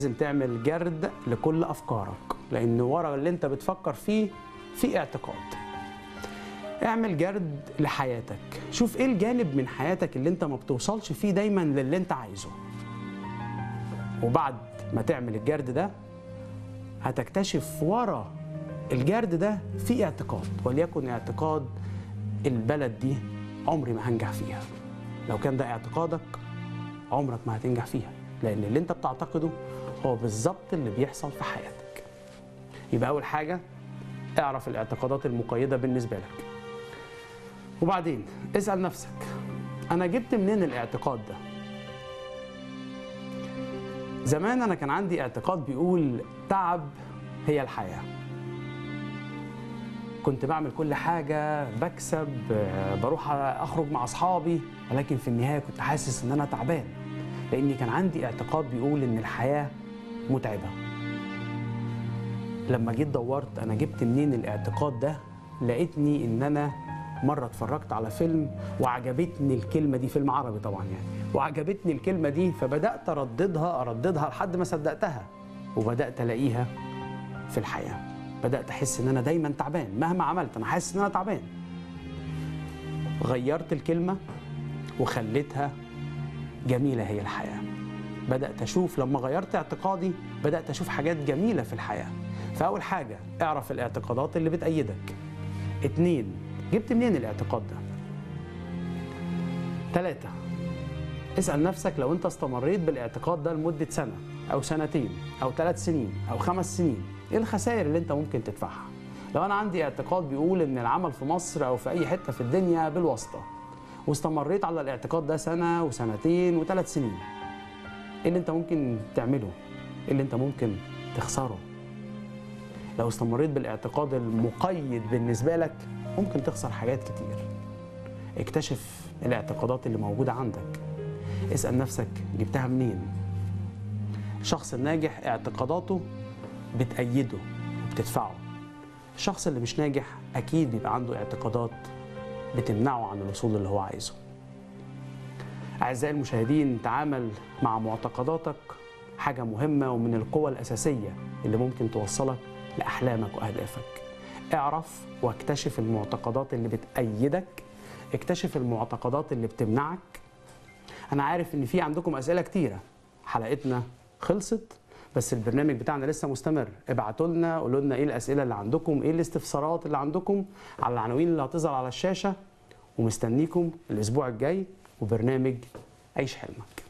لازم تعمل جرد لكل افكارك لان ورا اللي انت بتفكر فيه في اعتقاد اعمل جرد لحياتك شوف ايه الجانب من حياتك اللي انت ما بتوصلش فيه دايما للي انت عايزه وبعد ما تعمل الجرد ده هتكتشف ورا الجرد ده في اعتقاد وليكن اعتقاد البلد دي عمري ما هنجح فيها لو كان ده اعتقادك عمرك ما هتنجح فيها لان اللي انت بتعتقده هو بالظبط اللي بيحصل في حياتك يبقى اول حاجه اعرف الاعتقادات المقيده بالنسبه لك وبعدين اسال نفسك انا جبت منين الاعتقاد ده زمان انا كان عندي اعتقاد بيقول تعب هي الحياه كنت بعمل كل حاجة بكسب آه، بروح أخرج مع أصحابي ولكن في النهاية كنت حاسس إن أنا تعبان لأني كان عندي اعتقاد بيقول إن الحياة متعبة لما جيت دورت أنا جبت منين الاعتقاد ده لقيتني إن أنا مرة اتفرجت على فيلم وعجبتني الكلمة دي فيلم عربي طبعا يعني وعجبتني الكلمة دي فبدأت أرددها أرددها لحد ما صدقتها وبدأت ألاقيها في الحياة بدأت أحس إن أنا دايما تعبان مهما عملت أنا حاسس إن أنا تعبان غيرت الكلمة وخليتها جميلة هي الحياة بدأت أشوف لما غيرت اعتقادي بدأت أشوف حاجات جميلة في الحياة فأول حاجة اعرف الاعتقادات اللي بتأيدك اتنين جبت منين الاعتقاد ده تلاتة اسأل نفسك لو أنت استمريت بالاعتقاد ده لمدة سنة أو سنتين أو ثلاث سنين أو خمس سنين إيه الخسائر اللي أنت ممكن تدفعها؟ لو أنا عندي اعتقاد بيقول إن العمل في مصر أو في أي حتة في الدنيا بالواسطة واستمريت على الاعتقاد ده سنة وسنتين وثلاث سنين إيه اللي أنت ممكن تعمله؟ إيه اللي أنت ممكن تخسره؟ لو استمريت بالاعتقاد المقيد بالنسبة لك ممكن تخسر حاجات كتير اكتشف الاعتقادات اللي موجودة عندك اسأل نفسك جبتها منين الشخص الناجح اعتقاداته بتأيده وبتدفعه الشخص اللي مش ناجح أكيد بيبقى عنده اعتقادات بتمنعه عن الوصول اللي هو عايزه أعزائي المشاهدين تعامل مع معتقداتك حاجة مهمة ومن القوى الأساسية اللي ممكن توصلك لأحلامك وأهدافك اعرف واكتشف المعتقدات اللي بتأيدك اكتشف المعتقدات اللي بتمنعك أنا عارف إن في عندكم أسئلة كتيرة حلقتنا خلصت بس البرنامج بتاعنا لسه مستمر ابعتوا لنا قولوا لنا ايه الاسئله اللي عندكم ايه الاستفسارات اللي عندكم على العناوين اللي هتظهر على الشاشه ومستنيكم الاسبوع الجاي وبرنامج عيش حلمك